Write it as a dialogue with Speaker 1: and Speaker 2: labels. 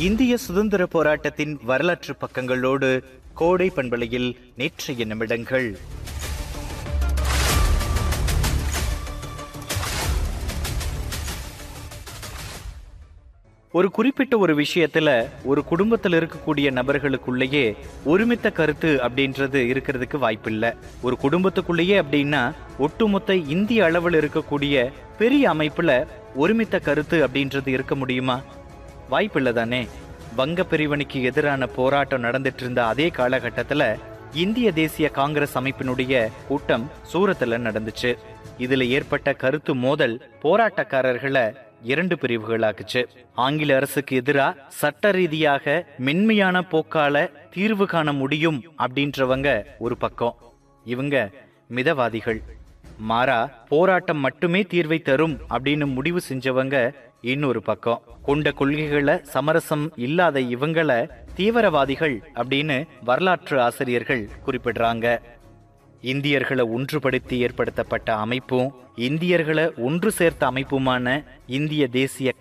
Speaker 1: இந்திய சுதந்திர போராட்டத்தின் வரலாற்று பக்கங்களோடு கோடை பண்பலையில் நேற்றைய நிமிடங்கள் ஒரு குறிப்பிட்ட ஒரு விஷயத்துல ஒரு குடும்பத்தில் இருக்கக்கூடிய நபர்களுக்குள்ளேயே ஒருமித்த கருத்து அப்படின்றது இருக்கிறதுக்கு வாய்ப்பில்லை ஒரு குடும்பத்துக்குள்ளேயே அப்படின்னா ஒட்டுமொத்த இந்திய அளவில் இருக்கக்கூடிய பெரிய அமைப்புல ஒருமித்த கருத்து அப்படின்றது இருக்க முடியுமா வாய்ப்பில்லை தானே வங்க பிரிவினைக்கு எதிரான போராட்டம் நடந்துட்டு இருந்த அதே காலகட்டத்துல இந்திய தேசிய காங்கிரஸ் அமைப்பினுடைய கூட்டம் சூரத்துல நடந்துச்சு இதுல ஏற்பட்ட கருத்து மோதல் போராட்டக்காரர்களை இரண்டு பிரிவுகளாக்குச்சு ஆங்கில அரசுக்கு எதிரா சட்ட ரீதியாக மென்மையான போக்கால தீர்வு காண முடியும் அப்படின்றவங்க ஒரு பக்கம் இவங்க மிதவாதிகள் மாறா போராட்டம் மட்டுமே தீர்வை தரும் அப்படின்னு முடிவு செஞ்சவங்க இன்னொரு பக்கம் கொண்ட கொள்கைகளை சமரசம் இல்லாத இவங்கள தீவிரவாதிகள் அப்படின்னு வரலாற்று ஆசிரியர்கள் குறிப்பிடுறாங்க இந்தியர்களை ஒன்றுபடுத்தி ஏற்படுத்தப்பட்ட அமைப்பும் இந்தியர்களை ஒன்று சேர்த்த அமைப்புமான இந்திய தேசிய